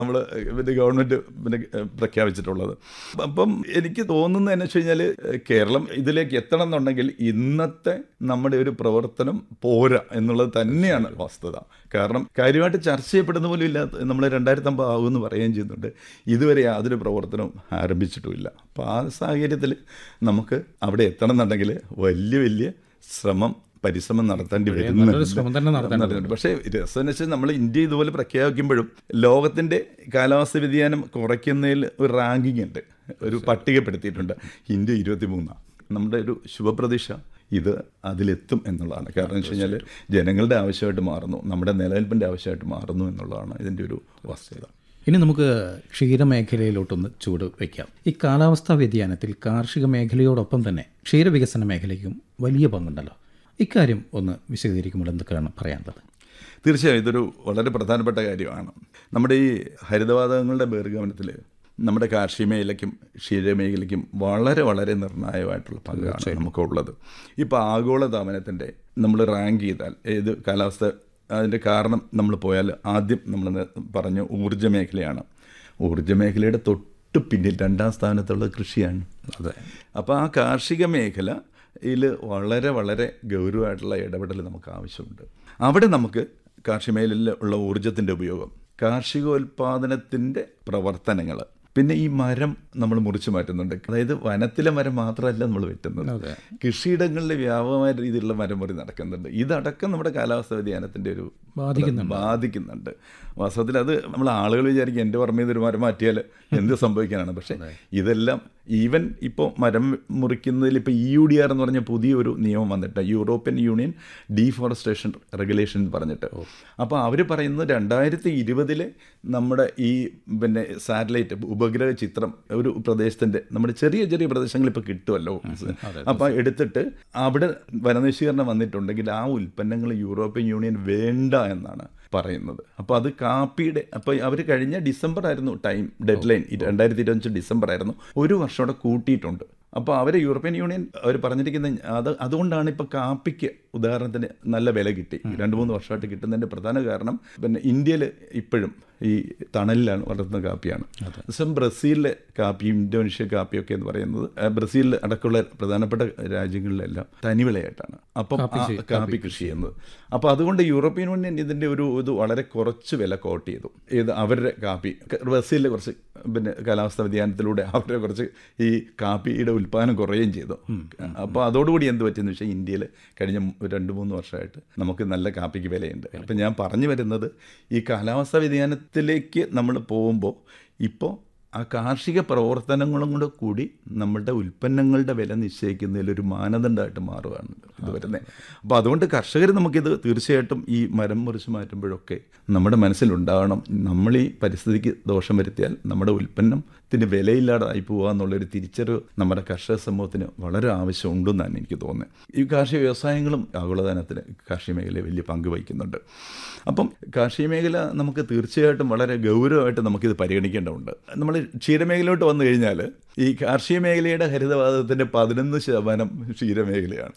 നമ്മൾ പിന്നെ ഗവൺമെൻറ് പിന്നെ പ്രഖ്യാപിച്ചിട്ടുള്ളത് അപ്പം എനിക്ക് തോന്നുന്നത് എന്ന് വെച്ച് കഴിഞ്ഞാൽ കേരളം ഇതിലേക്ക് എത്തണം എന്നുണ്ടെങ്കിൽ ഇന്നത്തെ നമ്മുടെ ഒരു പ്രവർത്തനം പോരാ എന്നുള്ളത് തന്നെയാണ് വസ്തുത കാരണം കാര്യമായിട്ട് ചർച്ച ചെയ്യപ്പെടുന്ന പോലും ഇല്ലാത്ത നമ്മൾ രണ്ടായിരത്തി അമ്പത് ആകുമെന്ന് പറയുകയും ചെയ്യുന്നുണ്ട് ഇതുവരെ യാതൊരു പ്രവർത്തനവും ആരംഭിച്ചിട്ടുമില്ല അപ്പോൾ ആ സാഹചര്യത്തിൽ നമുക്ക് അവിടെ എത്തണം എന്നുണ്ടെങ്കിൽ വലിയ വലിയ ശ്രമം പരിശ്രമം നടത്തേണ്ടി നല്ലൊരു ശ്രമം തന്നെ നടത്തേണ്ടതുണ്ട്. വരുന്നുണ്ട് പക്ഷേ രസം എന്ന് വെച്ചാൽ നമ്മൾ ഇന്ത്യ ഇതുപോലെ പ്രഖ്യാപിക്കുമ്പോഴും ലോകത്തിൻ്റെ കാലാവസ്ഥ വ്യതിയാനം കുറയ്ക്കുന്നതിൽ ഒരു റാങ്കിങ് ഉണ്ട് ഒരു പട്ടികപ്പെടുത്തിയിട്ടുണ്ട് ഇന്ത്യ ഇരുപത്തി മൂന്നാണ് നമ്മുടെ ഒരു ശുഭപ്രതീക്ഷ ഇത് അതിലെത്തും എന്നുള്ളതാണ് കാരണം എന്ന് വെച്ച് കഴിഞ്ഞാൽ ജനങ്ങളുടെ ആവശ്യമായിട്ട് മാറുന്നു നമ്മുടെ നിലനിൽപ്പിൻ്റെ ആവശ്യമായിട്ട് മാറുന്നു എന്നുള്ളതാണ് ഇതിൻ്റെ ഒരു വസ്തുത ഇനി നമുക്ക് ക്ഷീരമേഖലയിലോട്ടൊന്ന് ചൂട് വയ്ക്കാം ഈ കാലാവസ്ഥാ വ്യതിയാനത്തിൽ കാർഷിക മേഖലയോടൊപ്പം തന്നെ ക്ഷീരവികസന മേഖലയ്ക്കും വലിയ പങ്കുണ്ടല്ലോ ഇക്കാര്യം ഒന്ന് വിശദീകരിക്കുമ്പോൾ എന്തൊക്കെയാണ് പറയാനുള്ളത് തീർച്ചയായും ഇതൊരു വളരെ പ്രധാനപ്പെട്ട കാര്യമാണ് നമ്മുടെ ഈ ഹരിതവാതകങ്ങളുടെ ബഹിർഗമനത്തിൽ നമ്മുടെ കാർഷിക മേഖലയ്ക്കും ക്ഷീരമേഖലയ്ക്കും വളരെ വളരെ നിർണായകമായിട്ടുള്ള പങ്കാണ് നമുക്കുള്ളത് ഇപ്പോൾ ആഗോളതാപനത്തിൻ്റെ നമ്മൾ റാങ്ക് ചെയ്താൽ ഏത് കാലാവസ്ഥ അതിൻ്റെ കാരണം നമ്മൾ പോയാൽ ആദ്യം നമ്മൾ നേ- പറഞ്ഞു ഊർജ്ജ മേഖലയാണ് ഊർജ്ജ മേഖലയുടെ തൊട്ട് പിന്നിൽ രണ്ടാം സ്ഥാനത്തുള്ളത് കൃഷിയാണ് അതെ അപ്പോൾ ആ കാർഷിക മേഖലയിൽ വളരെ വളരെ ഗൗരവമായിട്ടുള്ള ഇടപെടൽ നമുക്ക് ആവശ്യമുണ്ട് അവിടെ നമുക്ക് കാർഷിക മേഖലയിൽ ഉള്ള ഊർജത്തിൻ്റെ ഉപയോഗം കാർഷികോൽപാദനത്തിൻ്റെ പ്രവർത്തനങ്ങൾ പിന്നെ ഈ മരം നമ്മൾ മുറിച്ച് മാറ്റുന്നുണ്ട് അതായത് വനത്തിലെ മരം മാത്രമല്ല നമ്മൾ വെട്ടുന്നത് അതെ. കൃഷിയിടങ്ങളിൽ വ്യാപകമായ രീതിയിലുള്ള മരം മുറി നടക്കുന്നുണ്ട് ഇതടക്കം നമ്മുടെ കാലാവസ്ഥ വ്യതിയാനത്തിൻ്റെ ഒരു ബാധിക്കുന്നുണ്ട്. ബാധിക്കുന്നുണ്ട് വാസ്തവത്തിൽ അത് നമ്മൾ ആളുകൾ വിചാരിക്കും എൻ്റെ പുറമേ ഒരു മരം മാറ്റിയാൽ എന്ത് സംഭവിക്കാനാണ് പക്ഷേ ഇതെല്ലാം ഈവൻ ഇപ്പോൾ മരം മുറിക്കുന്നതിൽ ഇപ്പോൾ ഇ യു ഡി ആർ എന്ന് പറഞ്ഞ പുതിയൊരു നിയമം വന്നിട്ട് യൂറോപ്യൻ യൂണിയൻ ഡീഫോറസ്റ്റേഷൻ റെഗുലേഷൻ എന്ന് പറഞ്ഞിട്ട് അപ്പോൾ അവർ പറയുന്നത് രണ്ടായിരത്തി ഇരുപതിലെ നമ്മുടെ ഈ പിന്നെ സാറ്റലൈറ്റ് ഉപഗ്രഹ ചിത്രം ഒരു പ്രദേശത്തിൻ്റെ നമ്മുടെ ചെറിയ ചെറിയ പ്രദേശങ്ങൾ ഇപ്പോൾ കിട്ടുമല്ലോ അപ്പോൾ എടുത്തിട്ട് അവിടെ വനനശീകരണം വന്നിട്ടുണ്ടെങ്കിൽ ആ ഉൽപ്പന്നങ്ങൾ യൂറോപ്യൻ യൂണിയൻ വേണ്ട എന്നാണ് പറയുന്നത് അപ്പോൾ അത് കാപ്പിയുടെ അപ്പോൾ അവർ കഴിഞ്ഞ ഡിസംബർ ആയിരുന്നു ടൈം ഡെഡ് ലൈൻ രണ്ടായിരത്തി ഇരുപത്തഞ്ച് ഡിസംബർ ആയിരുന്നു ഒരു വർഷം കൂടെ കൂട്ടിയിട്ടുണ്ട് അപ്പോൾ അവർ യൂറോപ്യൻ യൂണിയൻ അവർ പറഞ്ഞിരിക്കുന്ന അത് അതുകൊണ്ടാണ് ഇപ്പോൾ കാപ്പിക്ക് ഉദാഹരണത്തിന് നല്ല വില കിട്ടി രണ്ട് മൂന്ന് വർഷമായിട്ട് കിട്ടുന്നതിൻ്റെ പ്രധാന കാരണം പിന്നെ ഇന്ത്യയിൽ ഇപ്പോഴും ഈ തണലിലാണ് വളർത്തുന്ന കാപ്പിയാണ് ദിവസം ബ്രസീലിലെ കാപ്പി ഇന്തോനേഷ്യ കാപ്പിയൊക്കെ എന്ന് പറയുന്നത് ആ, ബ്രസീലിൽ അടക്കമുള്ള പ്രധാനപ്പെട്ട രാജ്യങ്ങളിലെല്ലാം തനിവിളയായിട്ടാണ് അപ്പം ആ കാപ്പി കൃഷി ചെയ്യുന്നത് അപ്പോൾ അതുകൊണ്ട് യൂറോപ്യൻ യൂണിയൻ ഇതിൻ്റെ ഒരു ഇത് വളരെ കുറച്ച് വില കോട്ട് ചെയ്തു ഇത് അവരുടെ കാപ്പി ബ്രസീലിലെ കുറച്ച് പിന്നെ കാലാവസ്ഥ വ്യതിയാനത്തിലൂടെ അവരുടെ കുറച്ച് ഈ കാപ്പിയുടെ ഉൽപ്പാദനം കുറയുകയും ചെയ്തു അപ്പോൾ അതോടുകൂടി എന്ത് പറ്റിയെന്ന് വെച്ചാൽ ഇന്ത്യയിൽ കഴിഞ്ഞ മു- രണ്ട് മൂന്ന് വർഷമായിട്ട് നമുക്ക് നല്ല കാപ്പിക്ക് വിലയുണ്ട് അപ്പം ഞാൻ പറഞ്ഞു വരുന്നത് ഈ കാലാവസ്ഥ വ്യതിയാനത്തിലേക്ക് നമ്മൾ പോകുമ്പോൾ ഇപ്പോൾ ആ കാർഷിക പ്രവർത്തനങ്ങളും കൂടെ കൂടി നമ്മളുടെ ഉൽപ്പന്നങ്ങളുടെ വില നിശ്ചയിക്കുന്നതിൽ ഒരു മാനദണ്ഡമായിട്ട് മാറുകയാണ് ഇത് വരുന്നത് അപ്പോൾ അതുകൊണ്ട് കർഷകർ നമുക്കിത് തീർച്ചയായിട്ടും ഈ മരം മുറിച്ച് മാറ്റുമ്പോഴൊക്കെ നമ്മുടെ മനസ്സിലുണ്ടാകണം നമ്മൾ ഈ പരിസ്ഥിതിക്ക് ദോഷം വരുത്തിയാൽ നമ്മുടെ ഉൽപ്പന്നത്തിന് വിലയില്ലാതായി പോകുക എന്നുള്ളൊരു തിരിച്ചറിവ് നമ്മുടെ കർഷക സമൂഹത്തിന് വളരെ ആവശ്യമുണ്ടെന്നാണ് എനിക്ക് തോന്നുന്നത് ഈ കാർഷിക വ്യവസായങ്ങളും ആഗോളതാനത്തിന് കാർഷിക മേഖലയിൽ വലിയ പങ്ക് വഹിക്കുന്നുണ്ട് അപ്പം കാർഷിക മേഖല നമുക്ക് തീർച്ചയായിട്ടും വളരെ ഗൗരവമായിട്ട് നമുക്കിത് പരിഗണിക്കേണ്ടതുണ്ട് നമ്മൾ ക്ഷീരമേഖലയിലോട്ട് വന്നു കഴിഞ്ഞാൽ ഈ കാർഷിക മേഖലയുടെ ഹരിതവാതകത്തിൻ്റെ പതിനൊന്ന് ശതമാനം ക്ഷീരമേഖലയാണ്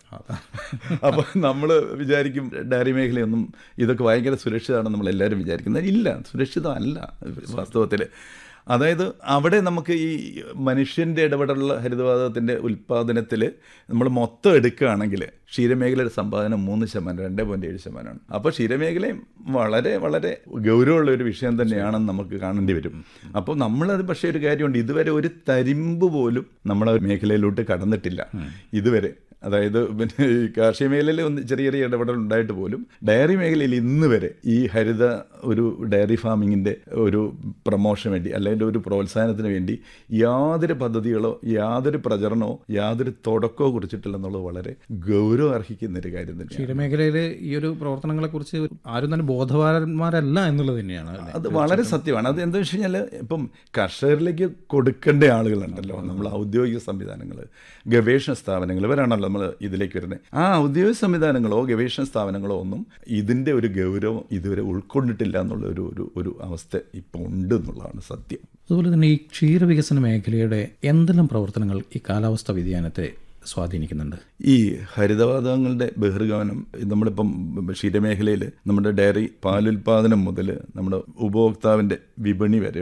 അപ്പോൾ നമ്മൾ വിചാരിക്കും ഡയറി മേഖലയൊന്നും ഇതൊക്കെ ഭയങ്കര സുരക്ഷിതമാണെന്ന് നമ്മൾ എല്ലാവരും വിചാരിക്കുന്നത് ഇല്ല സുരക്ഷിതമല്ല വാസ്തവത്തിൽ അതായത് അവിടെ നമുക്ക് ഈ മനുഷ്യൻ്റെ ഇടപെടലുള്ള ഹരിതവാതകത്തിൻ്റെ ഉൽപ്പാദനത്തിൽ നമ്മൾ മൊത്തം എടുക്കുകയാണെങ്കിൽ ക്ഷീരമേഖലയുടെ സംഭാവന മൂന്ന് ശതമാനം രണ്ട് പോയിൻറ്റ് ഏഴ് ശതമാനമാണ് അപ്പോൾ ക്ഷീരമേഖലയും വളരെ വളരെ ഗൗരവമുള്ള ഒരു വിഷയം തന്നെയാണെന്ന് നമുക്ക് കാണേണ്ടി വരും അപ്പോൾ നമ്മളത് പക്ഷേ ഒരു കാര്യമുണ്ട് ഇതുവരെ ഒരു തരിമ്പ് പോലും നമ്മളെ മേഖലയിലോട്ട് കടന്നിട്ടില്ല ഇതുവരെ അതായത് പിന്നെ ഈ കാർഷിക മേഖലയിൽ ഒന്ന് ചെറിയ ചെറിയ ഇടപെടൽ ഉണ്ടായിട്ട് പോലും ഡയറി മേഖലയിൽ ഇന്ന് വരെ ഈ ഹരിത ഒരു ഡയറി ഫാമിങ്ങിൻ്റെ ഒരു പ്രൊമോഷന് വേണ്ടി അല്ലെങ്കിൽ ഒരു പ്രോത്സാഹനത്തിന് വേണ്ടി യാതൊരു പദ്ധതികളോ യാതൊരു പ്രചരണമോ യാതൊരു തുടക്കമോ കുറിച്ചിട്ടില്ലെന്നുള്ളത് വളരെ ഗൗരവം അർഹിക്കുന്ന ഒരു കാര്യം തന്നെയാണ് ക്ഷീരമേഖലയിൽ ഈ ഒരു പ്രവർത്തനങ്ങളെക്കുറിച്ച് ആരും തന്നെ ബോധവാന്മാരല്ല എന്നുള്ളത് തന്നെയാണ് അല്ലേ? അത് വളരെ സത്യമാണ് അത് എന്താ വെച്ച് കഴിഞ്ഞാൽ ഇപ്പം കർഷകരിലേക്ക് കൊടുക്കേണ്ട ആളുകളുണ്ടല്ലോ നമ്മൾ ഔദ്യോഗിക സംവിധാനങ്ങൾ ഗവേഷണ സ്ഥാപനങ്ങൾ ഇവരാണല്ലോ നമ്മൾ ഇതിലേക്ക് വരുന്നത് ആ ഔദ്യോഗിക സംവിധാനങ്ങളോ ഗവേഷണ സ്ഥാപനങ്ങളോ ഒന്നും ഇതിൻ്റെ ഒരു ഗൗരവം ഇതുവരെ ഉൾക്കൊണ്ടിട്ടില്ല എന്നുള്ള ഒരു ഒരു ഒരു അവസ്ഥ ഇപ്പോൾ ഉണ്ട് എന്നുള്ളതാണ് സത്യം അതുപോലെ തന്നെ ഈ ക്ഷീരവികസന മേഖലയുടെ എന്തെല്ലാം പ്രവർത്തനങ്ങൾ ഈ കാലാവസ്ഥ വ്യതിയാനത്തെ സ്വാധീനിക്കുന്നുണ്ട് ഈ ഹരിതവാതകങ്ങളുടെ ബഹിർഗമനം നമ്മളിപ്പം ക്ഷീരമേഖലയിൽ നമ്മുടെ ഡയറി പാലുൽപാദനം മുതൽ നമ്മുടെ ഉപഭോക്താവിൻ്റെ വിപണി വരെ